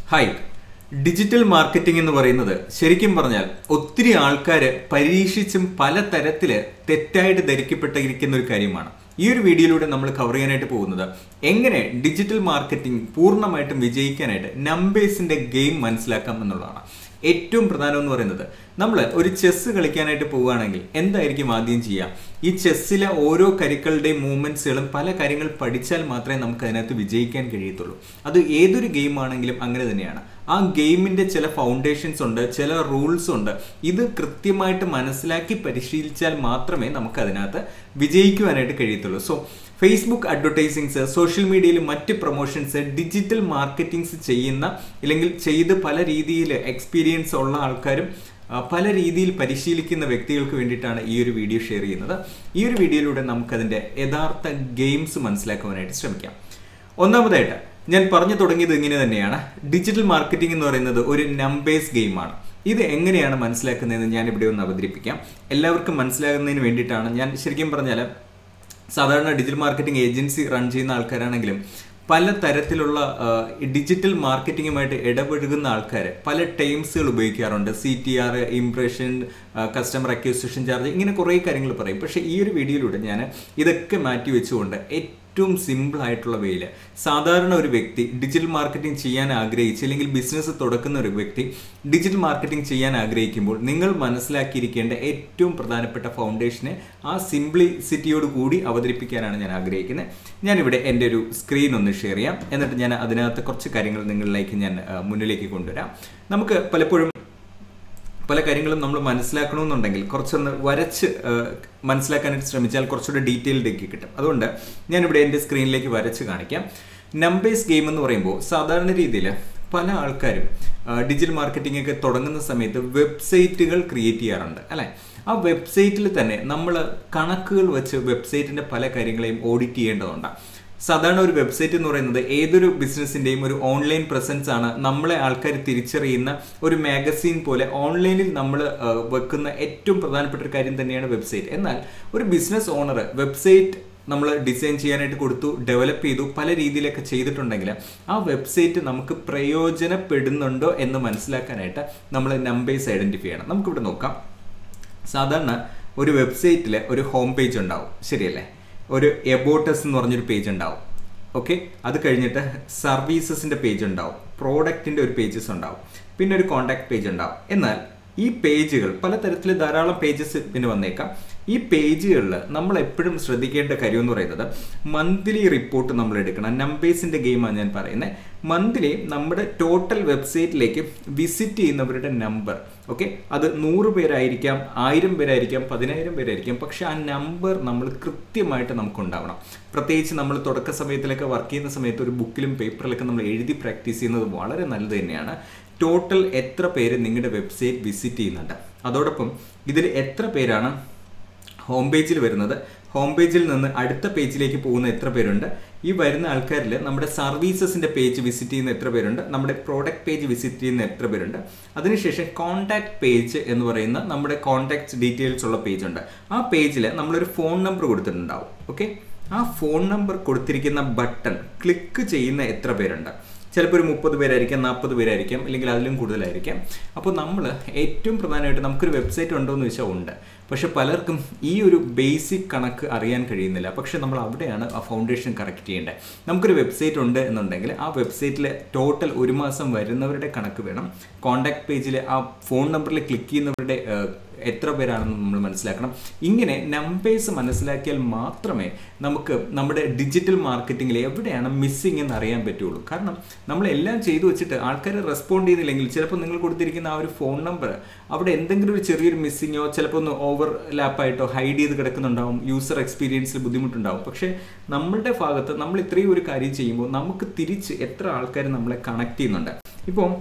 hi digital marketing എന്ന് പറയുന്നത് ശരിക്കും പറഞ്ഞാൽ ഒത്തിരി ആൾക്കാർ പരീക്ഷിച്ചും പല തരത്തിൽ തെറ്റായിട്ട് ധരിക്കപ്പെട്ടിരിക്കുന്ന ഒരു കാര്യമാണ് ഈ ഒരു വീഡിയോയിലൂടെ നമ്മൾ കവർ ചെയ്യാനായിട്ട് പോകുന്നത് എങ്ങനെ ഡിജിറ്റൽ മാർക്കറ്റിംഗ് പൂർണ്ണമായിട്ടും വിജയിക്കാനായിട്ട് നമ്പേഴ്സിന്റെ ഗെയിം മനസ്സിലാക്കാം എന്നുള്ളതാണ് ഏറ്റവും പ്രധാനം എന്ന് പറയുന്നത് നമ്മൾ ഒരു ചെസ്സ് കളിക്കാനായിട്ട് പോവുകയാണെങ്കിൽ എന്തായിരിക്കും ആദ്യം ചെയ്യുക ഈ ചെസ്സിലെ ഓരോ കരുക്കളുടെയും മൂവ്മെന്റ്സുകളും പല കാര്യങ്ങൾ പഠിച്ചാൽ മാത്രമേ നമുക്ക് അതിനകത്ത് വിജയിക്കാൻ കഴിയത്തുള്ളൂ അത് ഏതൊരു ഗെയിം ആണെങ്കിലും അങ്ങനെ തന്നെയാണ് ആ ഗെയിമിന്റെ ചില ഫൗണ്ടേഷൻസ് ഉണ്ട് ചില റൂൾസ് ഉണ്ട് ഇത് കൃത്യമായിട്ട് മനസ്സിലാക്കി പരിശീലിച്ചാൽ മാത്രമേ നമുക്ക് അതിനകത്ത് വിജയിക്കുവാനായിട്ട് കഴിയത്തുള്ളൂ സോ ഫേസ്ബുക്ക് അഡ്വർടൈസിങ്സ് സോഷ്യൽ മീഡിയയിൽ മറ്റ് പ്രൊമോഷൻസ് ഡിജിറ്റൽ മാർക്കറ്റിംഗ്സ് ചെയ്യുന്ന ഇല്ലെങ്കിൽ ചെയ്ത് പല രീതിയിൽ എക്സ്പീരിയൻസ് ഉള്ള ആൾക്കാരും പല രീതിയിൽ പരിശീലിക്കുന്ന വ്യക്തികൾക്ക് വേണ്ടിയിട്ടാണ് ഈ ഒരു വീഡിയോ ഷെയർ ചെയ്യുന്നത് ഈ ഒരു വീഡിയോയിലൂടെ നമുക്കതിൻ്റെ യഥാർത്ഥ ഗെയിംസ് മനസ്സിലാക്കുവാനായിട്ട് ശ്രമിക്കാം ഒന്നാമതായിട്ട് ഞാൻ പറഞ്ഞു തുടങ്ങിയത് ഇങ്ങനെ തന്നെയാണ് ഡിജിറ്റൽ മാർക്കറ്റിംഗ് എന്ന് പറയുന്നത് ഒരു നമ്പേഴ്സ് ഗെയിമാണ് ഇത് എങ്ങനെയാണ് മനസ്സിലാക്കുന്നതെന്ന് ഞാൻ ഇവിടെ ഒന്ന് അവതരിപ്പിക്കാം എല്ലാവർക്കും മനസ്സിലാകുന്നതിന് വേണ്ടിയിട്ടാണ് ഞാൻ ശരിക്കും പറഞ്ഞാൽ സാധാരണ ഡിജിറ്റൽ മാർക്കറ്റിംഗ് ഏജൻസി റൺ ചെയ്യുന്ന ആൾക്കാരാണെങ്കിലും പല തരത്തിലുള്ള ഡിജിറ്റൽ മാർക്കറ്റിങ്ങുമായിട്ട് ഇടപഴകുന്ന ആൾക്കാർ പല ടൈംസുകൾ ഉപയോഗിക്കാറുണ്ട് C T R impression customer acquisition charge ഇങ്ങനെ കുറേ കാര്യങ്ങൾ പറയും പക്ഷേ ഈ ഒരു വീഡിയോയിലൂടെ ഞാൻ ഇതൊക്കെ മാറ്റി വെച്ചുകൊണ്ട് ഏറ്റവും സിമ്പിൾ ആയിട്ടുള്ള വേയിൽ സാധാരണ ഒരു വ്യക്തി ഡിജിറ്റൽ മാർക്കറ്റിംഗ് ചെയ്യാൻ ആഗ്രഹിച്ച് അല്ലെങ്കിൽ ബിസിനസ് തുടക്കുന്ന ഒരു വ്യക്തി ഡിജിറ്റൽ മാർക്കറ്റിംഗ് ചെയ്യാൻ ആഗ്രഹിക്കുമ്പോൾ നിങ്ങൾ മനസ്സിലാക്കിയിരിക്കേണ്ട ഏറ്റവും പ്രധാനപ്പെട്ട ഫൗണ്ടേഷനെ ആ സിംപ്ലിസിറ്റിയോട് കൂടി അവതരിപ്പിക്കാനാണ് ഞാൻ ആഗ്രഹിക്കുന്നത് ഞാനിവിടെ എൻ്റെ ഒരു സ്ക്രീൻ ഒന്ന് ഷെയർ ചെയ്യാം എന്നിട്ട് ഞാൻ അതിനകത്ത് കുറച്ച് കാര്യങ്ങൾ നിങ്ങളിലേക്ക് ഞാൻ മുന്നിലേക്ക് കൊണ്ടുവരാം നമുക്ക് പലപ്പോഴും പല കാര്യങ്ങളും നമ്മൾ മനസ്സിലാക്കണമെന്നുണ്ടെങ്കിൽ കുറച്ചൊന്ന് വരച്ച് മനസ്സിലാക്കാനായിട്ട് ശ്രമിച്ചാൽ കുറച്ചുകൂടെ ഡീറ്റെയിൽഡൊക്കെ കിട്ടും അതുകൊണ്ട് ഞാനിവിടെ എൻ്റെ സ്ക്രീനിലേക്ക് വരച്ച് കാണിക്കാം നമ്പേഴ്സ് ഗെയിം എന്ന് പറയുമ്പോൾ സാധാരണ രീതിയിൽ പല ആൾക്കാരും ഡിജിറ്റൽ മാർക്കറ്റിംഗ് ഒക്കെ തുടങ്ങുന്ന സമയത്ത് വെബ്സൈറ്റുകൾ ക്രിയേറ്റ് ചെയ്യാറുണ്ട് അല്ലേ ആ വെബ്സൈറ്റിൽ തന്നെ നമ്മൾ കണക്കുകൾ വെച്ച് വെബ്സൈറ്റിൻ്റെ പല കാര്യങ്ങളെയും ഓഡിറ്റ് ചെയ്യേണ്ടതുണ്ട് സാധാരണ ഒരു വെബ്സൈറ്റ് എന്ന് പറയുന്നത് ഏതൊരു ബിസിനസ്സിൻ്റെയും ഒരു ഓൺലൈൻ പ്രസൻസ് ആണ് നമ്മളെ ആൾക്കാർ തിരിച്ചറിയുന്ന ഒരു മാഗസീൻ പോലെ ഓൺലൈനിൽ നമ്മൾ വെക്കുന്ന ഏറ്റവും പ്രധാനപ്പെട്ട ഒരു കാര്യം തന്നെയാണ് വെബ്സൈറ്റ് എന്നാൽ ഒരു ബിസിനസ് ഓണർ വെബ്സൈറ്റ് നമ്മൾ ഡിസൈൻ ചെയ്യാനായിട്ട് കൊടുത്തു ഡെവലപ്പ് ചെയ്തു പല രീതിയിലൊക്കെ ചെയ്തിട്ടുണ്ടെങ്കിൽ ആ വെബ്സൈറ്റ് നമുക്ക് പ്രയോജനപ്പെടുന്നുണ്ടോ എന്ന് മനസ്സിലാക്കാനായിട്ട് നമ്മൾ നമ്പേഴ്സ് ഐഡൻറ്റിഫൈ ചെയ്യണം നമുക്കിവിടെ നോക്കാം സാധാരണ ഒരു വെബ്സൈറ്റിൽ ഒരു ഹോം പേജ് ഉണ്ടാവും ശരിയല്ലേ ഒരു എബോട്ടസ് എന്ന് പറഞ്ഞൊരു പേജ് ഉണ്ടാവും ഓക്കെ അത് കഴിഞ്ഞിട്ട് സർവീസസിൻ്റെ പേജ് ഉണ്ടാവും പ്രോഡക്റ്റിൻ്റെ ഒരു പേജസ് ഉണ്ടാവും പിന്നെ ഒരു കോണ്ടാക്ട് പേജ് ഉണ്ടാവും എന്നാൽ ഈ പേജുകൾ പലതരത്തിൽ ധാരാളം പേജസ് പിന്നെ വന്നേക്കാം ഈ പേജുകളിൽ നമ്മൾ എപ്പോഴും ശ്രദ്ധിക്കേണ്ട കാര്യം എന്ന് പറയുന്നത് മന്ത്ലി റിപ്പോർട്ട് നമ്മൾ എടുക്കണം നമ്പേഴ്സിൻ്റെ ഗെയിമാണ് ഞാൻ പറയുന്നത് മന്ത്ലി നമ്മുടെ ടോട്ടൽ വെബ്സൈറ്റിലേക്ക് വിസിറ്റ് ചെയ്യുന്നവരുടെ നമ്പർ ഓക്കെ അത് നൂറ് പേരായിരിക്കാം ആയിരം പേരായിരിക്കാം പതിനായിരം പേരായിരിക്കാം പക്ഷെ ആ നമ്പർ നമ്മൾ കൃത്യമായിട്ട് നമുക്ക് ഉണ്ടാവണം പ്രത്യേകിച്ച് നമ്മൾ തുടക്ക സമയത്തിലൊക്കെ വർക്ക് ചെയ്യുന്ന സമയത്ത് ഒരു ബുക്കിലും പേപ്പറിലൊക്കെ നമ്മൾ എഴുതി പ്രാക്ടീസ് ചെയ്യുന്നത് വളരെ നല്ലത് തന്നെയാണ് ടോട്ടൽ എത്ര പേര് നിങ്ങളുടെ വെബ്സൈറ്റ് വിസിറ്റ് ചെയ്യുന്നുണ്ട് അതോടൊപ്പം ഇതിൽ എത്ര പേരാണ് ഹോം പേജിൽ വരുന്നത് ഹോം പേജിൽ നിന്ന് അടുത്ത പേജിലേക്ക് പോകുന്ന എത്ര പേരുണ്ട് ഈ വരുന്ന ആൾക്കാരിൽ നമ്മുടെ സർവീസസിൻ്റെ പേജ് വിസിറ്റ് ചെയ്യുന്ന എത്ര പേരുണ്ട് നമ്മുടെ പ്രോഡക്റ്റ് പേജ് വിസിറ്റ് ചെയ്യുന്ന എത്ര പേരുണ്ട് അതിനുശേഷം കോൺടാക്ട് പേജ് എന്ന് പറയുന്ന നമ്മുടെ കോൺടാക്ട് ഡീറ്റെയിൽസ് ഉള്ള പേജ് ഉണ്ട് ആ പേജിൽ നമ്മളൊരു ഫോൺ നമ്പർ കൊടുത്തിട്ടുണ്ടാവും ഓക്കെ ആ ഫോൺ നമ്പർ കൊടുത്തിരിക്കുന്ന ബട്ടൺ ക്ലിക്ക് ചെയ്യുന്ന എത്ര പേരുണ്ട് ചിലപ്പോൾ ഒരു മുപ്പത് പേരായിരിക്കാം നാൽപ്പത് പേരായിരിക്കാം അല്ലെങ്കിൽ അതിലും കൂടുതലായിരിക്കാം അപ്പോൾ നമ്മൾ ഏറ്റവും പ്രധാനമായിട്ട് നമുക്കൊരു വെബ്സൈറ്റ് ഉണ്ടോ എന്ന് ചോദിച്ചാൽ ഉണ്ട് പക്ഷെ പലർക്കും ഈ ഒരു ബേസിക് കണക്ക് അറിയാൻ കഴിയുന്നില്ല പക്ഷെ നമ്മൾ അവിടെയാണ് ആ ഫൗണ്ടേഷൻ കറക്റ്റ് ചെയ്യേണ്ടത് നമുക്കൊരു വെബ്സൈറ്റ് ഉണ്ട് എന്നുണ്ടെങ്കിൽ ആ വെബ്സൈറ്റിൽ ടോട്ടൽ ഒരു മാസം വരുന്നവരുടെ കണക്ക് വേണം കോൺടാക്ട് പേജിൽ ആ ഫോൺ നമ്പറിൽ ക്ലിക്ക് ചെയ്യുന്നവരുടെ എത്ര പേരാണെന്ന് നമ്മൾ മനസ്സിലാക്കണം ഇങ്ങനെ നമ്പേഴ്സ് മനസ്സിലാക്കിയാൽ മാത്രമേ നമുക്ക് നമ്മുടെ ഡിജിറ്റൽ മാർക്കറ്റിങ്ങിൽ എവിടെയാണ് മിസ്സിങ് എന്ന് അറിയാൻ പറ്റുള്ളൂ കാരണം നമ്മൾ എല്ലാം ചെയ്തു വെച്ചിട്ട് ആൾക്കാർ റെസ്പോണ്ട് ചെയ്യുന്നില്ലെങ്കിൽ ചിലപ്പോൾ നിങ്ങൾ കൊടുത്തിരിക്കുന്ന ആ ഒരു ഫോൺ നമ്പർ അവിടെ എന്തെങ്കിലും ഒരു ചെറിയൊരു മിസ്സിങ്ങോ ചിലപ്പോൾ ഒന്ന് ഓവർ ലാപ്പായിട്ടോ ഹൈഡ് ചെയ്ത് കിടക്കുന്നുണ്ടാവും യൂസർ എക്സ്പീരിയൻസിൽ ബുദ്ധിമുട്ടുണ്ടാവും പക്ഷേ നമ്മളുടെ ഭാഗത്ത് നമ്മൾ ഇത്രയും ഒരു കാര്യം ചെയ്യുമ്പോൾ നമുക്ക് തിരിച്ച് എത്ര ആൾക്കാർ നമ്മളെ കണക്ട് ചെയ്യുന്നുണ്ട് ഇപ്പോൾ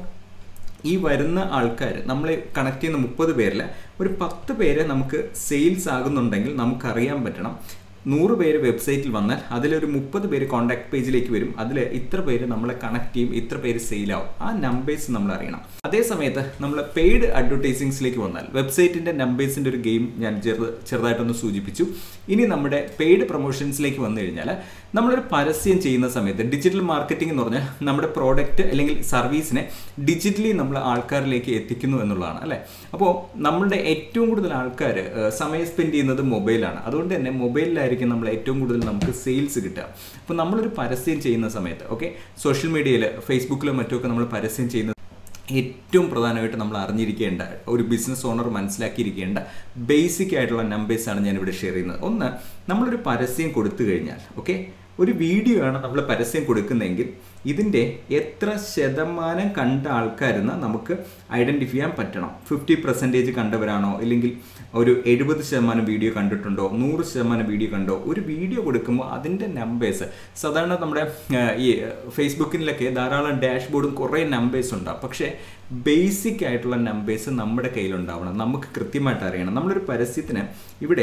ഈ വരുന്ന ആൾക്കാർ നമ്മൾ കണക്ട് ചെയ്യുന്ന മുപ്പത് പേരിൽ ഒരു പത്ത് പേര് നമുക്ക് സെയിൽസ് ആകുന്നുണ്ടെങ്കിൽ നമുക്കറിയാൻ പറ്റണം നൂറ് പേര് വെബ്സൈറ്റിൽ വന്നാൽ അതിലൊരു മുപ്പത് പേര് കോൺടാക്ട് പേജിലേക്ക് വരും അതിൽ ഇത്ര പേര് നമ്മളെ കണക്ട് ചെയ്യും ഇത്ര പേര് സെയിലാവും ആ നമ്പേഴ്സ് നമ്മൾ അറിയണം അതേ സമയത്ത് നമ്മൾ പെയ്ഡ് അഡ്വർടൈസിങ്സിലേക്ക് വന്നാൽ വെബ്സൈറ്റിൻ്റെ നമ്പേഴ്സിൻ്റെ ഒരു ഗെയിം ഞാൻ ചെറു ചെറുതായിട്ടൊന്ന് സൂചിപ്പിച്ചു ഇനി നമ്മുടെ പെയ്ഡ് പ്രൊമോഷൻസിലേക്ക് വന്നു കഴിഞ്ഞാൽ നമ്മളൊരു പരസ്യം ചെയ്യുന്ന സമയത്ത് ഡിജിറ്റൽ മാർക്കറ്റിംഗ് എന്ന് പറഞ്ഞാൽ നമ്മുടെ പ്രോഡക്റ്റ് അല്ലെങ്കിൽ സർവീസിനെ ഡിജിറ്റലി നമ്മൾ ആൾക്കാരിലേക്ക് എത്തിക്കുന്നു എന്നുള്ളതാണ് അല്ലേ അപ്പോൾ നമ്മളുടെ ഏറ്റവും കൂടുതൽ ആൾക്കാർ സമയം സ്പെൻഡ് ചെയ്യുന്നത് മൊബൈലാണ് അതുകൊണ്ട് തന്നെ മൊബൈലിലായിരിക്കും നമ്മൾ ഏറ്റവും കൂടുതൽ നമുക്ക് സെയിൽസ് കിട്ടുക അപ്പോൾ നമ്മളൊരു പരസ്യം ചെയ്യുന്ന സമയത്ത് ഓക്കെ സോഷ്യൽ മീഡിയയിൽ ഫേസ്ബുക്കിലോ മറ്റുമൊക്കെ നമ്മൾ പരസ്യം ചെയ്യുന്ന ഏറ്റവും പ്രധാനമായിട്ട് നമ്മൾ അറിഞ്ഞിരിക്കേണ്ട ഒരു ബിസിനസ് ഓണർ മനസ്സിലാക്കിയിരിക്കേണ്ട ബേസിക് ആയിട്ടുള്ള നമ്പേഴ്സാണ് ഞാനിവിടെ ഷെയർ ചെയ്യുന്നത് ഒന്ന് നമ്മളൊരു പരസ്യം കൊടുത്തു കഴിഞ്ഞാൽ ഓക്കെ ഒരു വീഡിയോ ആണ് നമ്മൾ പരസ്യം കൊടുക്കുന്നതെങ്കിൽ ഇതിൻ്റെ എത്ര ശതമാനം കണ്ട ആൾക്കാരെന്ന് നമുക്ക് ഐഡൻറ്റിഫൈ ചെയ്യാൻ പറ്റണം ഫിഫ്റ്റി പെർസെൻറ്റേജ് കണ്ടവരാണോ ഇല്ലെങ്കിൽ ഒരു എഴുപത് ശതമാനം വീഡിയോ കണ്ടിട്ടുണ്ടോ നൂറ് ശതമാനം വീഡിയോ കണ്ടോ ഒരു വീഡിയോ കൊടുക്കുമ്പോൾ അതിൻ്റെ നമ്പേഴ്സ് സാധാരണ നമ്മുടെ ഈ ഫേസ്ബുക്കിലൊക്കെ ധാരാളം ഡാഷ്ബോർഡും കുറേ നമ്പേഴ്സ് ഉണ്ടാവും പക്ഷേ ബേസിക് ആയിട്ടുള്ള നമ്പേഴ്സ് നമ്മുടെ കയ്യിലുണ്ടാവണം നമുക്ക് കൃത്യമായിട്ട് അറിയണം നമ്മളൊരു പരസ്യത്തിന് ഇവിടെ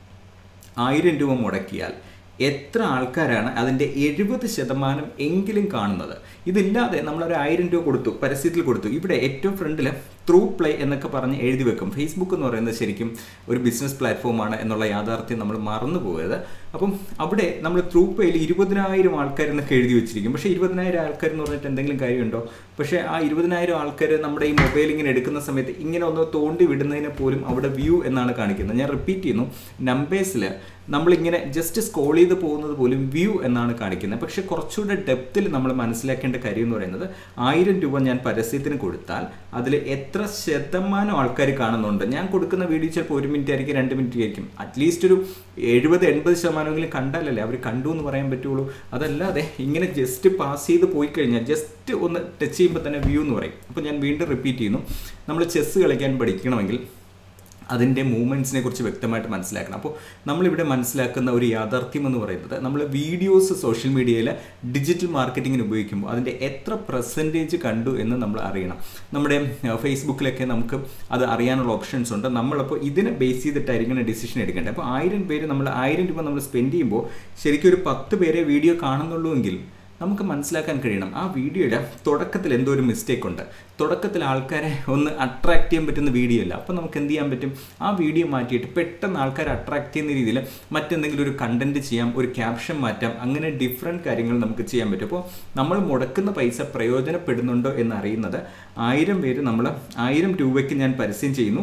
ആയിരം രൂപ മുടക്കിയാൽ എത്ര ആൾക്കാരാണ് അതിൻ്റെ എഴുപത് ശതമാനം എങ്കിലും കാണുന്നത് ഇതില്ലാതെ നമ്മളൊരു ആയിരം രൂപ കൊടുത്തു പരസ്യത്തിൽ കൊടുത്തു ഇവിടെ ഏറ്റവും ഫ്രണ്ടിൽ ത്രൂ പ്ലേ എന്നൊക്കെ പറഞ്ഞ് എഴുതി വെക്കും ഫേസ്ബുക്ക് എന്ന് പറയുന്നത് ശരിക്കും ഒരു ബിസിനസ് പ്ലാറ്റ്ഫോമാണ് എന്നുള്ള യാഥാർത്ഥ്യം നമ്മൾ മറന്നു പോകരുത് അപ്പം അവിടെ നമ്മൾ ത്രൂ പ്ലേയിൽ ഇരുപതിനായിരം ആൾക്കാർ എന്നൊക്കെ എഴുതി വെച്ചിരിക്കും പക്ഷേ ഇരുപതിനായിരം ആൾക്കാർ എന്ന് പറഞ്ഞിട്ട് എന്തെങ്കിലും കാര്യമുണ്ടോ പക്ഷേ ആ ഇരുപതിനായിരം ആൾക്കാർ നമ്മുടെ ഈ മൊബൈൽ ഇങ്ങനെ എടുക്കുന്ന സമയത്ത് ഇങ്ങനെ ഒന്ന് തോണ്ടി വിടുന്നതിന് പോലും അവിടെ വ്യൂ എന്നാണ് കാണിക്കുന്നത് ഞാൻ റിപ്പീറ്റ് ചെയ്യുന്നു നമ്പേഴ്സിൽ നമ്മളിങ്ങനെ ജസ്റ്റ് സ്കോൾ ചെയ്ത് പോകുന്നത് പോലും വ്യൂ എന്നാണ് കാണിക്കുന്നത് പക്ഷേ കുറച്ചുകൂടെ ഡെപ്തിൽ നമ്മൾ മനസ്സിലാക്കേണ്ട കാര്യം എന്ന് പറയുന്നത് ആയിരം രൂപ ഞാൻ പരസ്യത്തിന് കൊടുത്താൽ അതിൽ എത്ര ശതമാനം ആൾക്കാർ കാണുന്നുണ്ട് ഞാൻ കൊടുക്കുന്ന വീഡിയോ ചിലപ്പോൾ ഒരു മിനിറ്റ് ആയിരിക്കും രണ്ട് മിനിറ്റ് ആയിരിക്കും അറ്റ്ലീസ്റ്റ് ഒരു എഴുപത് എൺപത് ശതമാനമെങ്കിലും കണ്ടാലല്ലേ അവർ കണ്ടു എന്ന് പറയാൻ പറ്റുള്ളൂ അതല്ലാതെ ഇങ്ങനെ ജസ്റ്റ് പാസ് ചെയ്ത് പോയി കഴിഞ്ഞാൽ ജസ്റ്റ് ഒന്ന് ടച്ച് ചെയ്യുമ്പോൾ തന്നെ വ്യൂ എന്ന് പറയും അപ്പോൾ ഞാൻ വീണ്ടും റിപ്പീറ്റ് ചെയ്യുന്നു നമ്മൾ ചെസ്സ് കളിക്കാൻ പഠിക്കണമെങ്കിൽ അതിൻ്റെ മൂവ്മെൻറ്റ്സിനെ കുറിച്ച് വ്യക്തമായിട്ട് മനസ്സിലാക്കണം അപ്പോൾ നമ്മളിവിടെ മനസ്സിലാക്കുന്ന ഒരു യാഥാർത്ഥ്യം എന്ന് പറയുന്നത് നമ്മൾ വീഡിയോസ് സോഷ്യൽ മീഡിയയിൽ ഡിജിറ്റൽ മാർക്കറ്റിങ്ങിന് ഉപയോഗിക്കുമ്പോൾ അതിൻ്റെ എത്ര പെർസെൻറ്റേജ് കണ്ടു എന്ന് നമ്മൾ അറിയണം നമ്മുടെ ഫേസ്ബുക്കിലൊക്കെ നമുക്ക് അത് അറിയാനുള്ള ഓപ്ഷൻസ് ഉണ്ട് നമ്മളപ്പോൾ ഇതിനെ ബേസ് ചെയ്തിട്ടായിരിക്കണം ഡിസിഷൻ എടുക്കേണ്ടത് അപ്പോൾ ആയിരം പേര് നമ്മൾ ആയിരം രൂപ നമ്മൾ സ്പെൻഡ് ചെയ്യുമ്പോൾ ശരിക്കും ഒരു പത്ത് പേരെ വീഡിയോ കാണുന്നുള്ളൂ എങ്കിൽ നമുക്ക് മനസ്സിലാക്കാൻ കഴിയണം ആ വീഡിയോയുടെ തുടക്കത്തിൽ എന്തോ ഒരു മിസ്റ്റേക്ക് ഉണ്ട് തുടക്കത്തിൽ ആൾക്കാരെ ഒന്ന് അട്രാക്ട് ചെയ്യാൻ പറ്റുന്ന വീഡിയോ അല്ല അപ്പോൾ നമുക്ക് എന്ത് ചെയ്യാൻ പറ്റും ആ വീഡിയോ മാറ്റിയിട്ട് പെട്ടെന്ന് ആൾക്കാരെ അട്രാക്ട് ചെയ്യുന്ന രീതിയിൽ മറ്റെന്തെങ്കിലും ഒരു കണ്ടന്റ് ചെയ്യാം ഒരു ക്യാപ്ഷൻ മാറ്റാം അങ്ങനെ ഡിഫറെൻറ്റ് കാര്യങ്ങൾ നമുക്ക് ചെയ്യാൻ പറ്റും അപ്പോൾ നമ്മൾ മുടക്കുന്ന പൈസ പ്രയോജനപ്പെടുന്നുണ്ടോ എന്ന് അറിയുന്നത് ആയിരം പേര് നമ്മൾ ആയിരം രൂപയ്ക്ക് ഞാൻ പരസ്യം ചെയ്യുന്നു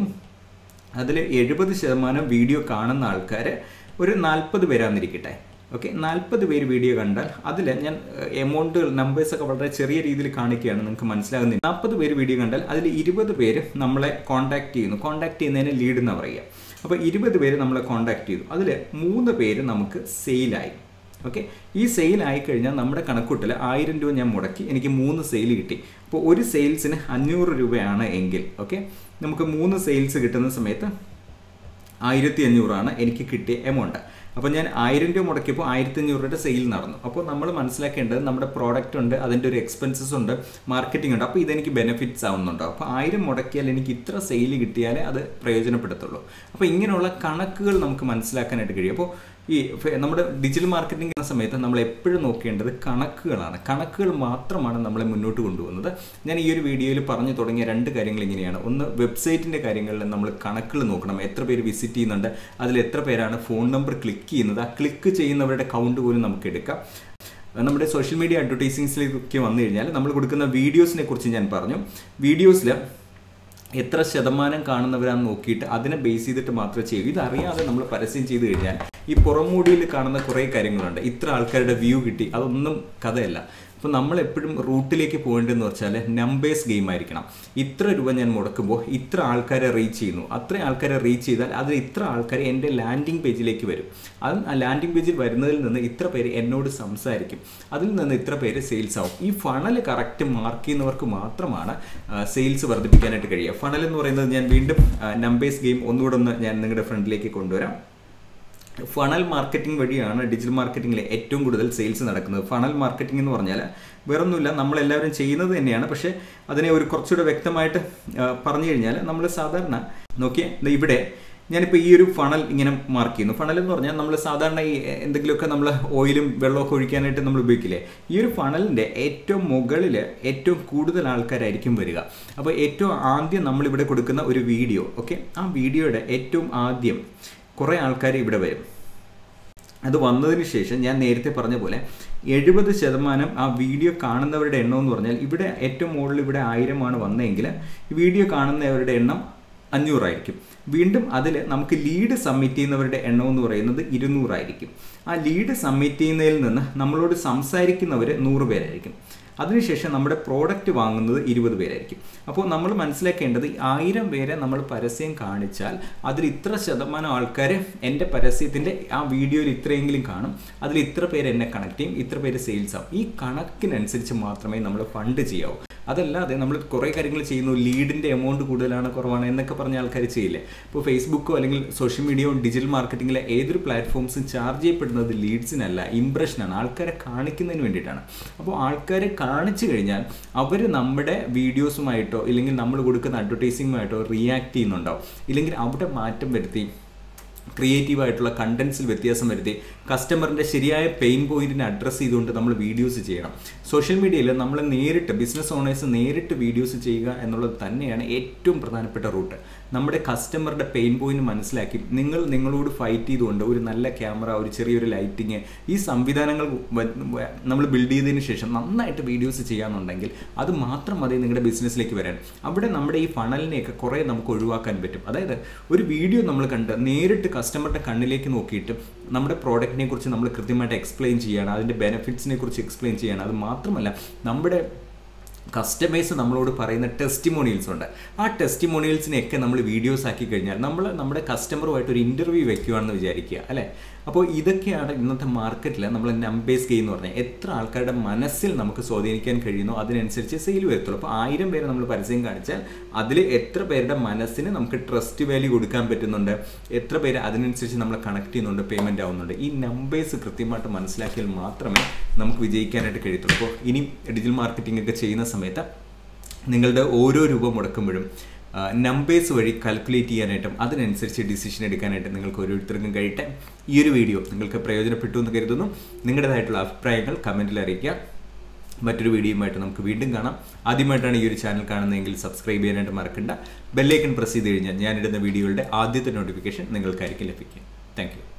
അതിൽ എഴുപത് ശതമാനം വീഡിയോ കാണുന്ന ആൾക്കാർ ഒരു നാൽപ്പത് പേരാന്നിരിക്കട്ടെ ഓക്കെ നാൽപ്പത് പേര് വീഡിയോ കണ്ടാൽ അതിൽ ഞാൻ എമൗണ്ട് നമ്പേഴ്സൊക്കെ വളരെ ചെറിയ രീതിയിൽ കാണിക്കുകയാണ് നിങ്ങൾക്ക് മനസ്സിലാകുന്നില്ല നാൽപ്പത് പേര് വീഡിയോ കണ്ടാൽ അതിൽ ഇരുപത് പേര് നമ്മളെ കോൺടാക്ട് ചെയ്യുന്നു കോൺടാക്ട് ചെയ്യുന്നതിന് ലീഡ് എന്ന് പറയുക അപ്പോൾ ഇരുപത് പേര് നമ്മളെ കോൺടാക്ട് ചെയ്തു അതിൽ മൂന്ന് പേര് നമുക്ക് സെയിലായി ഓക്കെ ഈ സെയിൽ ആയിക്കഴിഞ്ഞാൽ നമ്മുടെ കണക്കൂട്ടിൽ ആയിരം രൂപ ഞാൻ മുടക്കി എനിക്ക് മൂന്ന് സെയിൽ കിട്ടി അപ്പോൾ ഒരു സെയിൽസിന് അഞ്ഞൂറ് രൂപയാണ് എങ്കിൽ ഓക്കെ നമുക്ക് മൂന്ന് സെയിൽസ് കിട്ടുന്ന സമയത്ത് ആയിരത്തി അഞ്ഞൂറാണ് എനിക്ക് കിട്ടിയ എമൗണ്ട് അപ്പോൾ ഞാൻ ആയിരം രൂപ മുടക്കിയപ്പോൾ ആയിരത്തി അഞ്ഞൂറ് രൂപയുടെ സെയിൽ നടന്നു അപ്പോൾ നമ്മൾ മനസ്സിലാക്കേണ്ടത് നമ്മുടെ പ്രോഡക്റ്റ് ഉണ്ട് അതിൻ്റെ ഒരു എക്സ്പെൻസസ് ഉണ്ട് മാർക്കറ്റിംഗ് ഉണ്ട് അപ്പോൾ ഇതെനിക്ക് ബെനിഫിറ്റ്സ് ആവുന്നുണ്ടോ അപ്പോൾ ആയിരം മുടക്കിയാൽ എനിക്ക് ഇത്ര സെയിൽ കിട്ടിയാലേ അത് പ്രയോജനപ്പെടുത്തുള്ളൂ അപ്പോൾ ഇങ്ങനെയുള്ള കണക്കുകൾ നമുക്ക് മനസ്സിലാക്കാനായിട്ട് കഴിയും അപ്പോൾ ഈ നമ്മുടെ ഡിജിറ്റൽ മാർക്കറ്റിംഗ് എന്ന സമയത്ത് നമ്മൾ എപ്പോഴും നോക്കേണ്ടത് കണക്കുകളാണ് കണക്കുകൾ മാത്രമാണ് നമ്മളെ മുന്നോട്ട് കൊണ്ടുപോകുന്നത് ഞാൻ ഈ ഒരു വീഡിയോയിൽ പറഞ്ഞു തുടങ്ങിയ രണ്ട് കാര്യങ്ങൾ ഇങ്ങനെയാണ് ഒന്ന് വെബ്സൈറ്റിൻ്റെ കാര്യങ്ങളിൽ നമ്മൾ കണക്കുകൾ നോക്കണം എത്ര പേര് വിസിറ്റ് ചെയ്യുന്നുണ്ട് അതിൽ എത്ര പേരാണ് ഫോൺ നമ്പർ ക്ലിക്ക് ചെയ്യുന്നത് ആ ക്ലിക്ക് ചെയ്യുന്നവരുടെ കൗണ്ട് പോലും നമുക്ക് എടുക്കാം നമ്മുടെ സോഷ്യൽ മീഡിയ അഡ്വർടൈസിങ്സിലേക്ക് വന്നു കഴിഞ്ഞാൽ നമ്മൾ കൊടുക്കുന്ന വീഡിയോസിനെ കുറിച്ച് ഞാൻ പറഞ്ഞു വീഡിയോസിൽ എത്ര ശതമാനം കാണുന്നവരാന്ന് നോക്കിയിട്ട് അതിനെ ബേസ് ചെയ്തിട്ട് മാത്രമേ ചെയ്യൂ ഇതറിയാതെ നമ്മൾ പരസ്യം ചെയ്ത് കഴിഞ്ഞാൽ ഈ പുറമൂടിയിൽ കാണുന്ന കുറേ കാര്യങ്ങളുണ്ട് ഇത്ര ആൾക്കാരുടെ വ്യൂ കിട്ടി അതൊന്നും കഥയല്ല അപ്പോൾ നമ്മൾ എപ്പോഴും റൂട്ടിലേക്ക് പോകേണ്ടതെന്ന് വെച്ചാൽ നമ്പേഴ്സ് ഗെയിം ആയിരിക്കണം ഇത്ര രൂപ ഞാൻ മുടക്കുമ്പോൾ ഇത്ര ആൾക്കാരെ റീച്ച് ചെയ്യുന്നു അത്ര ആൾക്കാരെ റീച്ച് ചെയ്താൽ അതിൽ ഇത്ര ആൾക്കാർ എൻ്റെ ലാൻഡിംഗ് പേജിലേക്ക് വരും അത് ആ ലാൻഡിംഗ് പേജിൽ വരുന്നതിൽ നിന്ന് ഇത്ര പേര് എന്നോട് സംസാരിക്കും അതിൽ നിന്ന് ഇത്ര പേര് സെയിൽസ് ആവും ഈ ഫണൽ കറക്റ്റ് മാർക്ക് ചെയ്യുന്നവർക്ക് മാത്രമാണ് സെയിൽസ് വർദ്ധിപ്പിക്കാനായിട്ട് കഴിയുക ഫണൽ എന്ന് പറയുന്നത് ഞാൻ വീണ്ടും നമ്പേഴ്സ് ഗെയിം ഒന്നുകൂടെ ഒന്ന് ഞാൻ നിങ്ങളുടെ ഫ്രണ്ടിലേക്ക് കൊണ്ടുവരാം ഫണൽ മാർക്കറ്റിംഗ് വഴിയാണ് ഡിജിറ്റൽ മാർക്കറ്റിംഗിൽ ഏറ്റവും കൂടുതൽ സെയിൽസ് നടക്കുന്നത് ഫണൽ മാർക്കറ്റിംഗ് എന്ന് പറഞ്ഞാൽ വേറൊന്നുമില്ല നമ്മളെല്ലാവരും ചെയ്യുന്നത് തന്നെയാണ് പക്ഷേ അതിനെ ഒരു കുറച്ചുകൂടെ വ്യക്തമായിട്ട് പറഞ്ഞു കഴിഞ്ഞാൽ നമ്മൾ സാധാരണ നോക്കിയേ ഇവിടെ ഞാനിപ്പോൾ ഈ ഒരു ഫണൽ ഇങ്ങനെ മാർക്ക് ചെയ്യുന്നു ഫണൽ എന്ന് പറഞ്ഞാൽ നമ്മൾ സാധാരണ ഈ എന്തെങ്കിലുമൊക്കെ നമ്മൾ ഓയിലും വെള്ളമൊക്കെ ഒഴിക്കാനായിട്ട് നമ്മൾ ഉപയോഗിക്കില്ലേ ഈ ഒരു ഫണലിൻ്റെ ഏറ്റവും മുകളിൽ ഏറ്റവും കൂടുതൽ ആൾക്കാരായിരിക്കും വരിക അപ്പോൾ ഏറ്റവും ആദ്യം നമ്മളിവിടെ കൊടുക്കുന്ന ഒരു വീഡിയോ ഓക്കെ ആ വീഡിയോയുടെ ഏറ്റവും ആദ്യം കുറേ ആൾക്കാർ ഇവിടെ വരും അത് വന്നതിന് ശേഷം ഞാൻ നേരത്തെ പറഞ്ഞ പോലെ എഴുപത് ശതമാനം ആ വീഡിയോ കാണുന്നവരുടെ എണ്ണം എന്ന് പറഞ്ഞാൽ ഇവിടെ ഏറ്റവും മുകളിൽ ഇവിടെ ആയിരമാണ് വന്നതെങ്കിൽ വീഡിയോ കാണുന്നവരുടെ എണ്ണം അഞ്ഞൂറായിരിക്കും വീണ്ടും അതിൽ നമുക്ക് ലീഡ് സബ്മിറ്റ് ചെയ്യുന്നവരുടെ എണ്ണം എന്ന് പറയുന്നത് ഇരുന്നൂറായിരിക്കും ആ ലീഡ് സബ്മിറ്റ് ചെയ്യുന്നതിൽ നിന്ന് നമ്മളോട് സംസാരിക്കുന്നവർ നൂറ് പേരായിരിക്കും അതിനുശേഷം നമ്മുടെ പ്രോഡക്റ്റ് വാങ്ങുന്നത് ഇരുപത് പേരായിരിക്കും അപ്പോൾ നമ്മൾ മനസ്സിലാക്കേണ്ടത് ആയിരം പേരെ നമ്മൾ പരസ്യം കാണിച്ചാൽ അതിൽ ഇത്ര ശതമാനം ആൾക്കാർ എൻ്റെ പരസ്യത്തിൻ്റെ ആ വീഡിയോയിൽ ഇത്രയെങ്കിലും കാണും അതിൽ ഇത്ര പേര് എന്നെ കണക്ട് ചെയ്യും ഇത്ര പേര് സെയിൽസ് ആവും ഈ കണക്കിനനുസരിച്ച് മാത്രമേ നമ്മൾ ഫണ്ട് ചെയ്യാവൂ അതല്ലാതെ നമ്മൾ കുറേ കാര്യങ്ങൾ ചെയ്യുന്നു ലീഡിൻ്റെ എമൗണ്ട് കൂടുതലാണ് കുറവാണ് എന്നൊക്കെ പറഞ്ഞ ആൾക്കാർ ചെയ്യില്ലേ ഇപ്പോൾ ഫേസ്ബുക്കോ അല്ലെങ്കിൽ സോഷ്യൽ മീഡിയയോ ഡിജിറ്റൽ മാർക്കറ്റിങ്ങിലെ ഏതൊരു പ്ലാറ്റ്ഫോംസും ചാർജ് ചെയ്യപ്പെടുന്നത് ലീഡ്സിനല്ല ഇംപ്രഷനാണ് ആൾക്കാരെ കാണിക്കുന്നതിന് വേണ്ടിയിട്ടാണ് അപ്പോൾ ആൾക്കാരെ കാണിച്ചു കഴിഞ്ഞാൽ അവർ നമ്മുടെ വീഡിയോസുമായിട്ടോ ഇല്ലെങ്കിൽ നമ്മൾ കൊടുക്കുന്ന അഡ്വർടൈസിങ്ങുമായിട്ടോ റിയാക്ട് ചെയ്യുന്നുണ്ടോ ഇല്ലെങ്കിൽ അവിടെ മാറ്റം വരുത്തി ക്രിയേറ്റീവ് ആയിട്ടുള്ള കണ്ടൻസിൽ വ്യത്യാസം വരുത്തി കസ്റ്റമറിൻ്റെ ശരിയായ പെയിൻ പോയിന്റിനെ അഡ്രസ്സ് ചെയ്തുകൊണ്ട് നമ്മൾ വീഡിയോസ് ചെയ്യണം സോഷ്യൽ മീഡിയയിൽ നമ്മൾ നേരിട്ട് ബിസിനസ് ഓണേഴ്സ് നേരിട്ട് വീഡിയോസ് ചെയ്യുക എന്നുള്ളത് തന്നെയാണ് ഏറ്റവും പ്രധാനപ്പെട്ട റൂട്ട് നമ്മുടെ കസ്റ്റമറുടെ പെയിൻ പോയിന്റ് മനസ്സിലാക്കി നിങ്ങൾ നിങ്ങളോട് ഫൈറ്റ് ചെയ്തുകൊണ്ട് ഒരു നല്ല ക്യാമറ ഒരു ചെറിയൊരു ലൈറ്റിങ് ഈ സംവിധാനങ്ങൾ നമ്മൾ ബിൽഡ് ചെയ്തതിന് ശേഷം നന്നായിട്ട് വീഡിയോസ് ചെയ്യാന്നുണ്ടെങ്കിൽ അത് മാത്രം മതി നിങ്ങളുടെ ബിസിനസ്സിലേക്ക് വരാൻ അവിടെ നമ്മുടെ ഈ ഫണലിനെയൊക്കെ കുറേ നമുക്ക് ഒഴിവാക്കാൻ പറ്റും അതായത് ഒരു വീഡിയോ നമ്മൾ കണ്ട് നേരിട്ട് കസ്റ്റമറുടെ കണ്ണിലേക്ക് നോക്കിയിട്ട് നമ്മുടെ പ്രോഡക്റ്റിനെ കുറിച്ച് നമ്മൾ കൃത്യമായിട്ട് എക്സ്പ്ലെയിൻ ചെയ്യണം അതിൻ്റെ ബെനിഫിറ്റ്സിനെ കുറിച്ച് എക്സ്പ്ലെയിൻ ചെയ്യണം അത് മാത്രമല്ല നമ്മുടെ കസ്റ്റമേഴ്സ് നമ്മളോട് പറയുന്ന ടെസ്റ്റിമോണിയൽസ് ഉണ്ട് ആ ടെസ്റ്റിമോണിയൽസിനെയൊക്കെ നമ്മൾ വീഡിയോസ് ആക്കി കഴിഞ്ഞാൽ നമ്മൾ നമ്മുടെ കസ്റ്റമറുമായിട്ട് ഒരു ഇൻ്റർവ്യൂ വെക്കുകയാണെന്ന് വിചാരിക്കുക അല്ലേ അപ്പോൾ ഇതൊക്കെയാണ് ഇന്നത്തെ മാർക്കറ്റിൽ നമ്മൾ നമ്പേഴ്സ് ഗെയിം എന്ന് പറഞ്ഞാൽ എത്ര ആൾക്കാരുടെ മനസ്സിൽ നമുക്ക് സ്വാധീനിക്കാൻ കഴിയുന്നോ അതിനനുസരിച്ച് സെയിൽ വരത്തുള്ളൂ അപ്പോൾ ആയിരം പേര് നമ്മൾ പരസ്യം കാണിച്ചാൽ അതിൽ എത്ര പേരുടെ മനസ്സിന് നമുക്ക് ട്രസ്റ്റ് വാല്യൂ കൊടുക്കാൻ പറ്റുന്നുണ്ട് എത്ര പേര് അതിനനുസരിച്ച് നമ്മൾ കണക്ട് ചെയ്യുന്നുണ്ട് പേയ്മെൻ്റ് ആവുന്നുണ്ട് ഈ നമ്പേഴ്സ് കൃത്യമായിട്ട് മനസ്സിലാക്കിയാൽ മാത്രമേ നമുക്ക് വിജയിക്കാനായിട്ട് കഴിയത്തുള്ളൂ അപ്പോൾ ഇനി ഡിജിറ്റൽ മാർക്കറ്റിംഗ് ഒക്കെ ചെയ്യുന്ന സമയത്ത് നിങ്ങളുടെ ഓരോ രൂപ മുടക്കുമ്പോഴും നമ്പേഴ്സ് വഴി കാൽക്കുലേറ്റ് ചെയ്യാനായിട്ടും അതിനനുസരിച്ച് ഡിസിഷൻ എടുക്കാനായിട്ട് നിങ്ങൾക്ക് ഓരോരുത്തർക്കും കഴിയട്ടെ ഈ ഒരു വീഡിയോ നിങ്ങൾക്ക് പ്രയോജനപ്പെട്ടു എന്ന് കരുതുന്നു നിങ്ങളുടേതായിട്ടുള്ള അഭിപ്രായങ്ങൾ കമൻറ്റിൽ അറിയിക്കുക മറ്റൊരു വീഡിയോയുമായിട്ട് നമുക്ക് വീണ്ടും കാണാം ആദ്യമായിട്ടാണ് ഈ ഒരു ചാനൽ കാണുന്നതെങ്കിൽ സബ്സ്ക്രൈബ് ചെയ്യാനായിട്ട് മറക്കണ്ട ബെല്ലൈക്കൺ പ്രസ് ചെയ്ത് കഴിഞ്ഞാൽ ഞാനിടുന്ന വീഡിയോയുടെ ആദ്യത്തെ നോട്ടിഫിക്കേഷൻ നിങ്ങൾക്കായിരിക്കും ലഭിക്കുക താങ്ക്